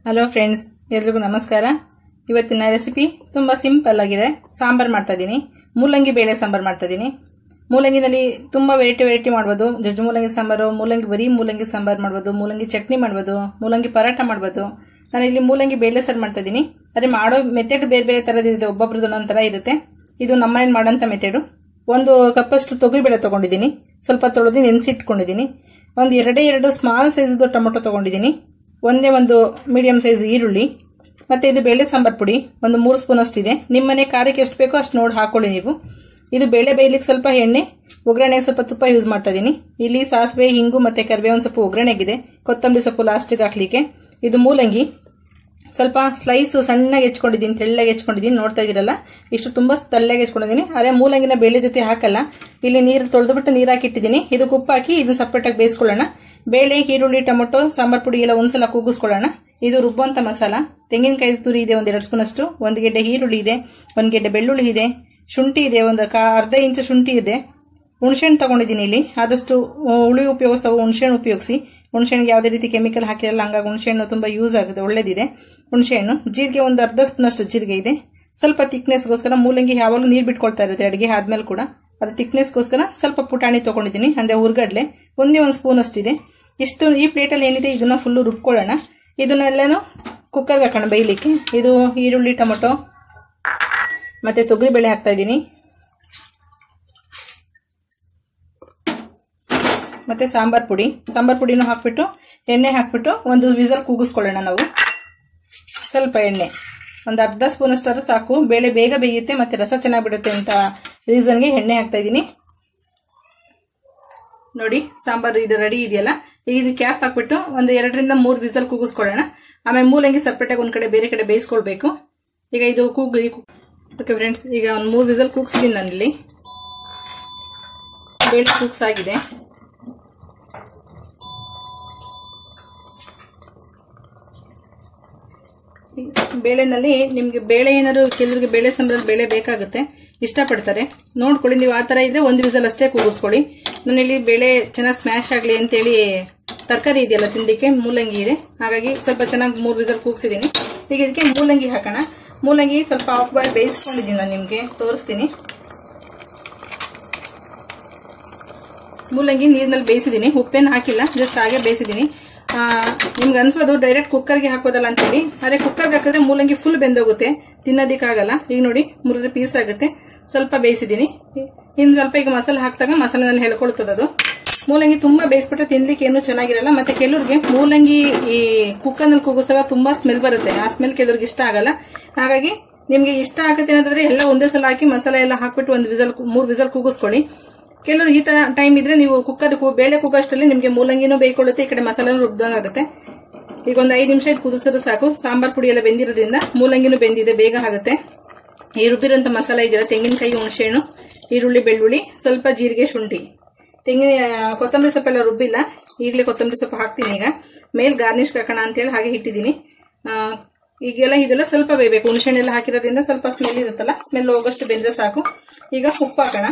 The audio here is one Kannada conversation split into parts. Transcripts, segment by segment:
ಹಲೋ ಫ್ರೆಂಡ್ಸ್ ಎಲ್ರಿಗೂ ನಮಸ್ಕಾರ ಇವತ್ತಿನ ರೆಸಿಪಿ ತುಂಬ ಸಿಂಪಲ್ ಆಗಿದೆ ಸಾಂಬಾರು ಮಾಡ್ತಾ ಇದ್ದೀನಿ ಮೂಲಂಗಿ ಬೇಳೆ ಸಾಂಬಾರು ಮಾಡ್ತಾ ಇದ್ದೀನಿ ಮೂಲಂಗಿನಲ್ಲಿ ತುಂಬ ವೆರೈಟಿ ವೆರೈಟಿ ಮಾಡ್ಬೋದು ಜಜ್ಜು ಮೂಲಂಗಿ ಸಾಂಬಾರು ಮೂಲಂಗಿ ಬರೀ ಮೂಲಂಗಿ ಸಾಂಬಾರು ಮಾಡ್ಬೋದು ಮೂಲಂಗಿ ಚಟ್ನಿ ಮಾಡ್ಬೋದು ಮೂಲಂಗಿ ಪರಾಟ ಮಾಡ್ಬೋದು ನಾನು ಇಲ್ಲಿ ಮೂಲಂಗಿ ಬೇಳೆ ಸಾರು ಮಾಡ್ತಾ ಇದ್ದೀನಿ ಆದರೆ ಮಾಡೋ ಮೆಥಡ್ ಬೇರೆ ಬೇರೆ ಥರದಿದೆ ಒಬ್ಬೊಬ್ರದ್ದು ಒಂದೊಂದು ಥರ ಇರುತ್ತೆ ಇದು ನಮ್ಮನೇಲಿ ಮಾಡೋಂಥ ಮೆಥಡು ಒಂದು ಕಪ್ಪಷ್ಟು ತೊಗರಿಬೇಳೆ ತೊಗೊಂಡಿದ್ದೀನಿ ಸ್ವಲ್ಪ ತೊಳೆದು ನೆನೆಸಿಟ್ಕೊಂಡಿದ್ದೀನಿ ಒಂದು ಎರಡೇ ಎರಡು ಸ್ಮಾಲ್ ಸೈಜ್ದು ಟೊಮೊಟೊ ತೊಗೊಂಡಿದ್ದೀನಿ ಒಂದೇ ಒಂದು ಮೀಡಿಯಂ ಸೈಜ್ ಈರುಳ್ಳಿ ಮತ್ತೆ ಇದು ಬೇಳೆ ಸಾಂಬಾರ್ ಪುಡಿ ಒಂದು ಮೂರು ಸ್ಪೂನ್ ಅಷ್ಟಿದೆ ನಿಮ್ಮ ಮನೆ ಖಾರಕ್ಕೆ ಎಷ್ಟು ಬೇಕೋ ಅಷ್ಟು ನೋಡಿ ಹಾಕೊಳ್ಳಿ ನೀವು ಇದು ಬೇಳೆ ಬೇಯಲಿಕ್ಕೆ ಸ್ವಲ್ಪ ಎಣ್ಣೆ ಒಗ್ಗರಣೆಗೆ ಸ್ವಲ್ಪ ತುಪ್ಪ ಯೂಸ್ ಮಾಡ್ತಾ ಇದ್ದೀನಿ ಇಲ್ಲಿ ಸಾಸಿವೆ ಹಿಂಗು ಮತ್ತೆ ಕರಿಬೇವು ಒಂದು ಸ್ವಲ್ಪ ಒಗ್ಗರಣೆಗಿದೆ ಕೊತ್ತಂಬರಿ ಸೊಪ್ಪು ಲಾಸ್ಟಿಗೆ ಹಾಕ್ಲಿಕ್ಕೆ ಇದು ಮೂಲಂಗಿ ಸ್ವಲ್ಪ ಸ್ಲೈಸ್ ಸಣ್ಣಗೆ ಹೆಚ್ಕೊಂಡಿದ್ದೀನಿ ತೆಳ್ಳಗೆ ಹೆಚ್ಕೊಂಡಿದ್ದೀನಿ ನೋಡ್ತಾ ಇದ್ದೀರಲ್ಲ ಇಷ್ಟು ತುಂಬಾ ತೆಳ್ಳಗೆ ಹೆಚ್ಕೊಂಡಿದ್ದೀನಿ ಅದೇ ಮೂಲಂಗಿನ ಬೇಳೆ ಜೊತೆ ಹಾಕಲ್ಲ ಇಲ್ಲಿ ನೀರು ತೊಳೆದ್ಬಿಟ್ಟು ನೀರು ಹಾಕಿಟ್ಟಿದ್ದೀನಿ ಇದಕ್ಕೆ ಉಪ್ಪು ಹಾಕಿ ಇದನ್ನ ಸಪ್ರೇಟಾಗಿ ಬೇಯಿಸ್ಕೊಳ್ಳೋಣ ಬೇಳೆ ಈರುಳ್ಳಿ ಟೊಮೊಟೊ ಸಾಂಬಾರ್ ಪುಡಿ ಎಲ್ಲ ಒಂದ್ಸಲ ಕೂಗಿಸ್ಕೊಳ್ಳೋಣ ಇದು ರುಬ್ಬುವಂತ ಮಸಾಲ ತೆಂಗಿನಕಾಯಿ ತುರಿ ಇದೆ ಒಂದು ಎರಡು ಸ್ಪೂನ್ ಅಷ್ಟು ಒಂದು ಗೆಡ್ಡೆ ಈರುಳ್ಳಿ ಇದೆ ಒಂದು ಗೆಡ್ಡೆ ಬೆಳ್ಳುಳ್ಳಿ ಇದೆ ಶುಂಠಿ ಇದೆ ಒಂದು ಕಾ ಅರ್ಧ ಇಂಚು ಶುಂಠಿ ಇದೆ ಹುಣಸೆಹಣ್ಣು ತಗೊಂಡಿದ್ದೀನಿ ಇಲ್ಲಿ ಆದಷ್ಟು ಹುಳಿ ಉಪಯೋಗಿಸ್ತಾವೆ ಹುಣಸೆಹಣ್ಣು ಉಪಯೋಗಿಸಿ ಹುಣಸೆಹಣ್ಣಿಗೆ ಯಾವುದೇ ರೀತಿ ಕೆಮಿಕಲ್ ಹಾಕಿರಲ್ಲ ಹಂಗಾಗಿ ಹುಣಸೆಹಣ್ಣು ತುಂಬಾ ಯೂಸ್ ಆಗುತ್ತೆ ಒಳ್ಳೇದಿದೆ ಹುಣಸೆಹಣ್ಣು ಜೀರಿಗೆ ಒಂದು ಅರ್ಧ ಸ್ಪೂನ್ ಅಷ್ಟು ಜೀರಿಗೆ ಇದೆ ಸ್ವಲ್ಪ ಥಿಕ್ನೆಸ್ಗೋಸ್ಕರ ಮೂಲಂಗಿ ಯಾವಾಗಲೂ ನೀರು ಬಿಟ್ಕೊಳ್ತಾ ಇರುತ್ತೆ ಅಡುಗೆ ಆದ್ಮೇಲೆ ಕೂಡ ಅದು ಥಿಕ್ನೆಸ್ಗೋಸ್ಕರ ಸ್ವಲ್ಪ ಪುಟಾಣಿ ತಗೊಂಡಿದ್ದೀನಿ ಅಂದ್ರೆ ಹುರ್ಗಡ್ಲೆ ಒಂದೇ ಒಂದು ಸ್ಪೂನ್ ಅಷ್ಟಿದೆ ಇಷ್ಟು ಈ ಪ್ಲೇಟಲ್ಲಿ ಏನಿದೆ ಇದನ್ನ ಫುಲ್ಲು ರುಬ್ಕೊಳ್ಳೋಣ ಇದನ್ನೆಲ್ಲನೂ ಕುಕ್ಕರ್ಗೆ ಹಾಕೋಣ ಬೇಯಲಿಕ್ಕೆ ಇದು ಈರುಳ್ಳಿ ಟೊಮೊಟೊ ಮತ್ತೆ ತೊಗರಿಬೇಳೆ ಹಾಕ್ತಾ ಇದ್ದೀನಿ ಮತ್ತೆ ಸಾಂಬಾರ್ ಪುಡಿ ಸಾಂಬಾರ್ ಪುಡಿನೂ ಹಾಕ್ಬಿಟ್ಟು ಎಣ್ಣೆ ಹಾಕ್ಬಿಟ್ಟು ಒಂದು ವಿಸಲ್ ಕೂಗಿಸ್ಕೊಳ್ಳೋಣ ನಾವು ಸ್ವಲ್ಪ ಎಣ್ಣೆ ಒಂದು ಅರ್ಧ ಸ್ಪೂನ್ ಅಷ್ಟಾದ್ರೂ ಸಾಕು ಬೇಳೆ ಬೇಗ ಬೇಯುತ್ತೆ ಮತ್ತೆ ರಸ ಚೆನ್ನಾಗಿ ಬಿಡುತ್ತೆ ಅಂತ ರೀಸನ್ಗೆ ಎಣ್ಣೆ ಹಾಕ್ತಾ ಇದ್ದೀನಿ ನೋಡಿ ಸಾಂಬಾರು ಇದು ರೆಡಿ ಇದೆಯಲ್ಲ ಈಗ ಇದು ಕ್ಯಾಪ್ ಹಾಕ್ಬಿಟ್ಟು ಒಂದು ಎರಡರಿಂದ ಮೂರು ವಿಸಲ್ ಕೂಗಿಸ್ಕೊಳ್ಳೋಣ ಆಮೇಲೆ ಮೂಲಂಗಿ ಸಪ್ರೇಟಾಗಿ ಒಂದ್ ಕಡೆ ಬೇರೆ ಕಡೆ ಬೇಯಿಸ್ಕೊಳ್ಬೇಕು ಈಗ ಇದು ಕೂಗಿ ಓಕೆ ಫ್ರೆಂಡ್ಸ್ ಈಗ ಒಂದು ಮೂರು ವಿಸಲ್ ಕೂಗ್ಸಿದ್ದೀನಿ ನಾನಿಲ್ಲಿ ಬೇಳೆ ಕೂಗ್ಸಾಗಿದೆ ಬೇಳೆನಲ್ಲಿ ನಿಮ್ಗೆ ಬೇಳೆ ಏನಾದ್ರು ಕೆಲವರಿಗೆ ಬೇಳೆ ಸಾಂಬಾರಲ್ಲಿ ಬೇಳೆ ಬೇಕಾಗುತ್ತೆ ಇಷ್ಟಪಡ್ತಾರೆ ನೋಡ್ಕೊಳ್ಳಿ ನೀವು ಆ ತರ ಇದ್ರೆ ಒಂದು ವಿಸಲ್ ಅಷ್ಟೇ ಕೂಗಿಸ್ಕೊಳ್ಳಿ ನಾನಿಲ್ಲಿ ಬೇಳೆ ಚೆನ್ನಾಗಿ ಸ್ಮ್ಯಾಶ್ ಆಗಲಿ ಅಂತೇಳಿ ತರಕಾರಿ ಇದೆಯಲ್ಲ ತಿಂದಿಕ್ಕೆ ಮೂಲಂಗಿ ಇದೆ ಹಾಗಾಗಿ ಸ್ವಲ್ಪ ಚೆನ್ನಾಗಿ ಮೂರು ವಿಸಲ್ ಕೂಗಿಸಿದ್ದೀನಿ ಈಗ ಇದಕ್ಕೆ ಮೂಲಂಗಿ ಹಾಕೋಣ ಮೂಲಂಗಿ ಸ್ವಲ್ಪ ಆಫ್ ಬಾಯ್ ಬೇಯಿಸ್ಕೊಂಡಿದ್ದೀನಿ ನಾನು ನಿಮಗೆ ತೋರಿಸ್ತೀನಿ ಮೂಲಂಗಿ ನೀರಿನಲ್ಲಿ ಬೇಯಿಸಿದ್ದೀನಿ ಉಪ್ಪೇನು ಹಾಕಿಲ್ಲ ಜಸ್ಟ್ ಹಾಗೆ ಬೇಯಿಸಿದ್ದೀನಿ ನಿಮ್ಗೆ ಅನ್ಸೋದು ಡೈರೆಕ್ಟ್ ಕುಕ್ಕರ್ಗೆ ಹಾಕೋದಲ್ಲ ಅಂತೇಳಿ ಆದ್ರೆ ಕುಕ್ಕರ್ಗೆ ಹಾಕಿದ್ರೆ ಮೂಲಂಗಿ ಫುಲ್ ಬೆಂದೋಗುತ್ತೆ ತಿನ್ನೋದಿಕ್ಕಾಗಲ್ಲ ಈಗ ನೋಡಿ ಮುರಿದ್ರೆ ಪೀಸ್ ಆಗುತ್ತೆ ಸ್ವಲ್ಪ ಬೇಯಿಸಿದ್ದೀನಿ ಇನ್ನು ಸ್ವಲ್ಪ ಈಗ ಮಸಾಲೆ ಹಾಕಿದಾಗ ಮಸಾಲೆನಲ್ಲಿ ಹೇಳ್ಕೊಳ್ತದೆ ಅದು ಮೂಲಂಗಿ ತುಂಬಾ ಬೇಯಿಸ್ಬಿಟ್ರೆ ತಿನ್ಲಿಕ್ಕೆ ಏನು ಚೆನ್ನಾಗಿರಲ್ಲ ಮತ್ತೆ ಕೆಲವ್ರಿಗೆ ಮೂಲಂಗಿ ಈ ಕುಕ್ಕರ್ನಲ್ಲಿ ಕೂಗಿಸಿದಾಗ ತುಂಬಾ ಸ್ಮೆಲ್ ಬರುತ್ತೆ ಆ ಸ್ಮೆಲ್ ಕೆಲವ್ರಿಗೆ ಇಷ್ಟ ಆಗಲ್ಲ ಹಾಗಾಗಿ ನಿಮ್ಗೆ ಇಷ್ಟ ಆಗುತ್ತೆ ಅಂತಂದ್ರೆ ಎಲ್ಲ ಒಂದೇ ಸಲ ಹಾಕಿ ಮಸಾಲೆ ಎಲ್ಲ ಹಾಕ್ಬಿಟ್ಟು ಒಂದು ವಿಸಲ್ ಮೂರು ವಿಸಲ್ ಕೂಗಿಸ್ಕೊಳ್ಳಿ ಕೆಲವರು ಈ ತರ ಟೈಮ್ ಇದ್ರೆ ನೀವು ಕುಕ್ಕರ್ ಬೇಳೆ ಕೂಗಷ್ಟಲ್ಲಿ ನಿಮಗೆ ಮೂಲಂಗಿನೂ ಬೇಯ್ಕೊಳ್ಳುತ್ತೆ ಈ ಕಡೆ ಮಸಾಲೆನೂ ರುಬ್ದಂಗಾಗುತ್ತೆ ಈಗ ಒಂದು ಐದು ನಿಮಿಷ ಇದು ಕುದಿಸಿದ್ರೆ ಸಾಕು ಸಾಂಬಾರ್ ಪುಡಿ ಎಲ್ಲ ಬೆಂದಿರೋದ್ರಿಂದ ಮೂಲಂಗಿನೂ ಬೆಂದಿದೆ ಬೇಗ ಆಗುತ್ತೆ ಈ ರುಬ್ಬಿರೋಂಥ ಮಸಾಲೆ ಇದೆಯಲ್ಲ ತೆಂಗಿನಕಾಯಿ ಹುಣಸೆಹಣ್ಣು ಈರುಳ್ಳಿ ಬೆಳ್ಳುಳ್ಳಿ ಸ್ವಲ್ಪ ಜೀರಿಗೆ ಶುಂಠಿ ತೆಂಗಿನ ಕೊತ್ತಂಬರಿ ಸೊಪ್ಪೆಲ್ಲ ರುಬ್ಬಿಲ್ಲ ಈಗಲೇ ಕೊತ್ತಂಬರಿ ಸೊಪ್ಪು ಹಾಕ್ತೀನಿ ಈಗ ಮೇಲ್ ಗಾರ್ನಿಶ್ ಹಾಕೋಣ ಅಂತೇಳಿ ಹಾಗೆ ಇಟ್ಟಿದ್ದೀನಿ ಈಗೆಲ್ಲ ಇದೆಲ್ಲ ಸ್ವಲ್ಪ ಬೇಯಬೇಕು ಹುಣಸೆಹಣ್ಣೆಲ್ಲ ಹಾಕಿರೋದ್ರಿಂದ ಸ್ವಲ್ಪ ಸ್ಮೆಲ್ ಇರುತ್ತಲ್ಲ ಸ್ಮೆಲ್ ಹೋಗೋಷ್ಟು ಬೆಂದ್ರೆ ಸಾಕು ಈಗ ಉಪ್ಪು ಹಾಕೋಣ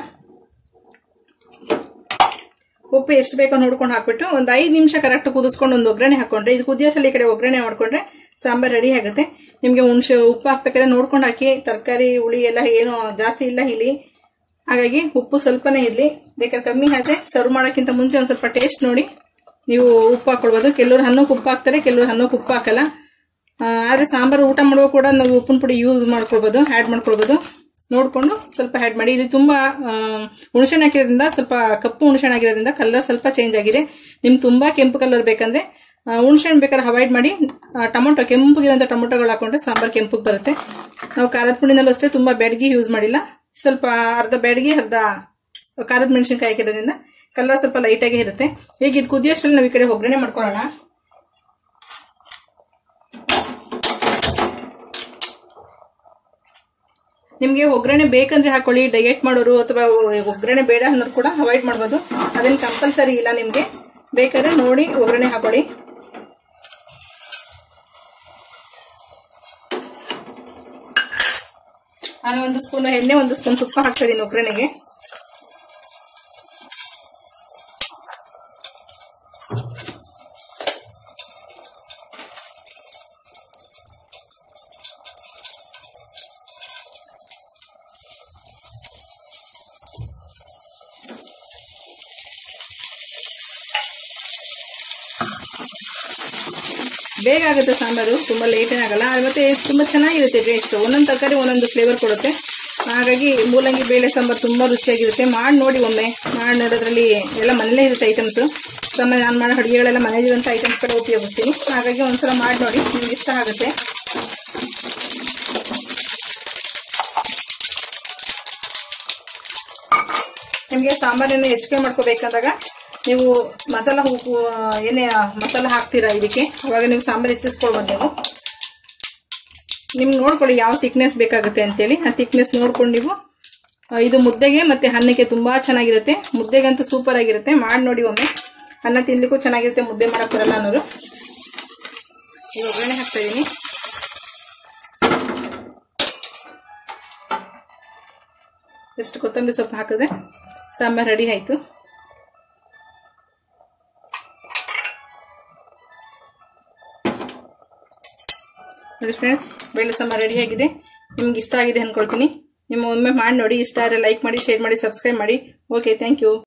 ಉಪ್ಪು ಎಷ್ಟು ಬೇಕೋ ನೋಡ್ಕೊಂಡು ಹಾಕ್ಬಿಟ್ಟು ಒಂದು ಐದು ನಿಮಿಷ ಕರೆಕ್ಟ್ ಕುದಿಸ್ಕೊಂಡು ಒಂದು ಒಗ್ಗರಣೆ ಹಾಕೊಂಡ್ರೆ ಇದು ಕುದಿಯೋಷ್ಟಲ್ಲಿ ಈ ಕಡೆ ಒಗ್ಗರಣೆ ಮಾಡ್ಕೊಂಡ್ರೆ ಸಾಂಬಾರ್ ರೆಡಿ ಆಗುತ್ತೆ ನಿಮಗೆ ಹುಣಸೆ ಉಪ್ಪು ಹಾಕ್ಬೇಕಾದ್ರೆ ನೋಡ್ಕೊಂಡು ಹಾಕಿ ತರಕಾರಿ ಹುಳಿ ಎಲ್ಲ ಏನು ಜಾಸ್ತಿ ಇಲ್ಲ ಇಲ್ಲಿ ಹಾಗಾಗಿ ಉಪ್ಪು ಸ್ವಲ್ಪನೇ ಇರಲಿ ಬೇಕಾದ್ರೆ ಕಮ್ಮಿ ಹಾಕಿ ಸರ್ವ್ ಮಾಡೋಕ್ಕಿಂತ ಮುಂಚೆ ಒಂದು ಸ್ವಲ್ಪ ಟೇಸ್ಟ್ ನೋಡಿ ನೀವು ಉಪ್ಪು ಹಾಕೊಳ್ಬೋದು ಕೆಲವರು ಹಣ್ಣಕ್ಕೆ ಉಪ್ಪು ಹಾಕ್ತಾರೆ ಕೆಲವರು ಹಣ್ಣಕ್ಕೆ ಉಪ್ಪು ಹಾಕಲ್ಲ ಆದರೆ ಸಾಂಬಾರು ಊಟ ಮಾಡುವಾಗ ಕೂಡ ನಾವು ಉಪ್ಪಿನ ಪುಡಿ ಯೂಸ್ ಮಾಡ್ಕೊಳ್ಬೋದು ಆ್ಯಡ್ ಮಾಡ್ಕೊಳ್ಬೋದು ನೋಡಿಕೊಂಡು ಸ್ವಲ್ಪ ಆ್ಯಡ್ ಮಾಡಿ ಇದು ತುಂಬ ಹುಣಸೆಹಣ್ಣು ಹಾಕಿರೋದ್ರಿಂದ ಸ್ವಲ್ಪ ಕಪ್ಪು ಹುಣಸೆಹಣ್ಣು ಹಾಕಿರೋದ್ರಿಂದ ಕಲರ್ ಸ್ವಲ್ಪ ಚೇಂಜ್ ಆಗಿದೆ ನಿಮ್ಗೆ ತುಂಬ ಕೆಂಪು ಕಲರ್ ಬೇಕಂದ್ರೆ ಹುಣಸೆಹಣ್ಣು ಬೇಕಾದ್ರೆ ಅವಾಯ್ಡ್ ಮಾಡಿ ಟೊಮೊಟೊ ಕೆಂಪುಗಿರೋಂಥ ಟೊಮೊಟೊಗಳು ಹಾಕೊಂಡ್ರೆ ಸಾಂಬಾರ್ ಕೆಂಪುಗೆ ಬರುತ್ತೆ ನಾವು ಖಾರದ ಪುಡಿನಲ್ಲೂ ಅಷ್ಟೇ ತುಂಬ ಬೆಡಗಿ ಯೂಸ್ ಮಾಡಿಲ್ಲ ಸ್ವಲ್ಪ ಅರ್ಧ ಬೆಡಗಿ ಅರ್ಧ ಖಾರದ ಮೆಣಸಿನ್ಕಾಯಿ ಹಾಕಿರೋದ್ರಿಂದ ಕಲರ್ ಸ್ವಲ್ಪ ಲೈಟಾಗಿ ಇರುತ್ತೆ ಈಗ ಇದು ಕುದಿಯೋಷ್ಟರಲ್ಲಿ ನಾವು ಈ ಕಡೆ ಒಗ್ಗರಣೆ ಮಾಡ್ಕೊಳ್ಳೋಣ ನಿಮಗೆ ಒಗ್ಗರಣೆ ಬೇಕಂದ್ರೆ ಹಾಕೊಳ್ಳಿ ಡಯಟ್ ಮಾಡೋರು ಅಥವಾ ಒಗ್ಗರಣೆ ಬೇಡ ಅನ್ನೋರು ಕೂಡ ಅವಾಯ್ಡ್ ಮಾಡ್ಬೋದು ಅದೇನು ಕಂಪಲ್ಸರಿ ಇಲ್ಲ ನಿಮಗೆ ಬೇಕಾದ್ರೆ ನೋಡಿ ಒಗ್ಗರಣೆ ಹಾಕೊಳ್ಳಿ ನಾನು ಒಂದು ಸ್ಪೂನ್ ಎಣ್ಣೆ ಒಂದು ಸ್ಪೂನ್ ತುಪ್ಪ ಹಾಕ್ತಾ ಇದೀನಿ ಒಗ್ಗರಣೆಗೆ ಬೇಗ ಆಗುತ್ತೆ ಸಾಂಬಾರು ತುಂಬ ಲೇಟ್ ಆಗಲ್ಲ ಮತ್ತೆ ತುಂಬ ಚೆನ್ನಾಗಿರುತ್ತೆ ಟೇಸ್ಟ್ ಒಂದೊಂದು ತರಕಾರಿ ಒಂದೊಂದು ಫ್ಲೇವರ್ ಕೊಡುತ್ತೆ ಹಾಗಾಗಿ ಮೂಲಂಗಿ ಬೇಳೆ ಸಾಂಬಾರು ತುಂಬ ರುಚಿಯಾಗಿರುತ್ತೆ ಮಾಡಿ ನೋಡಿ ಒಮ್ಮೆ ಮಾಡಿ ನೋಡೋದ್ರಲ್ಲಿ ಎಲ್ಲ ಮನೇಲೇ ಇರುತ್ತೆ ಐಟಮ್ಸು ಆಮೇಲೆ ನಾನು ಮಾಡೋ ಅಡುಗೆಗಳೆಲ್ಲ ಮನೇಲಿರುವಂಥ ಐಟಮ್ಸ್ ಕಡೆ ಉಪಯೋಗಿಸ್ತೀನಿ ಹಾಗಾಗಿ ಒಂದ್ಸಲ ಮಾಡಿ ನೋಡಿ ನಿಮ್ಗೆ ಇಷ್ಟ ಆಗುತ್ತೆ ನಿಮಗೆ ಸಾಂಬಾರನ್ನು ಹೆಚ್ಚಿಗೆ ಮಾಡ್ಕೋಬೇಕಂದಾಗ ನೀವು ಮಸಾಲ ಉಪ್ಪು ಏನೇ ಮಸಾಲ ಹಾಕ್ತೀರಾ ಇದಕ್ಕೆ ಅವಾಗ ನೀವು ಸಾಂಬಾರು ಹೆಚ್ಚಿಸ್ಕೊಳ್ಬೋದು ನೀವು ನಿಮ್ಗೆ ನೋಡ್ಕೊಳ್ಳಿ ಯಾವ ಥಿಕ್ನೆಸ್ ಬೇಕಾಗುತ್ತೆ ಅಂತೇಳಿ ಆ ಥಿಕ್ನೆಸ್ ನೋಡ್ಕೊಂಡು ನೀವು ಆ, ಇದು ಮುದ್ದೆಗೆ ಮತ್ತೆ ಅನ್ನಕ್ಕೆ ತುಂಬಾ ಚೆನ್ನಾಗಿರುತ್ತೆ ಮುದ್ದೆಗಂತೂ ಸೂಪರ್ ಆಗಿರುತ್ತೆ ಮಾಡಿ ನೋಡಿ ಒಮ್ಮೆ ಅನ್ನ ತಿನ್ಲಿಕ್ಕೂ ಚೆನ್ನಾಗಿರುತ್ತೆ ಮುದ್ದೆ ಮಾಡಕ್ ಬರಲ್ಲ ಅನ್ನೋರು ಈಗ ಒಗ್ಗರಣೆ ಹಾಕ್ತಾ ಇದೀನಿ ಎಷ್ಟು ಕೊತ್ತಂಬರಿ ಸೊಪ್ಪು ಹಾಕಿದ್ರೆ ಸಾಂಬಾರ್ ರೆಡಿ ಆಯ್ತು ನೋಡಿ ಫ್ರೆಂಡ್ಸ್ ಬೇಳೆ ಸಾಂಬಾರ್ ರೆಡಿ ಆಗಿದೆ ನಿಮ್ಗೆ ಇಷ್ಟ ಆಗಿದೆ ಅನ್ಕೊಳ್ತೀನಿ ನಿಮ್ಮ ಒಮ್ಮೆ ಮಾಡಿ ನೋಡಿ ಇಷ್ಟ ಆದರೆ ಲೈಕ್ ಮಾಡಿ ಶೇರ್ ಮಾಡಿ ಸಬ್ಸ್ಕ್ರೈಬ್ ಮಾಡಿ ಓಕೆ ಥ್ಯಾಂಕ್ ಯು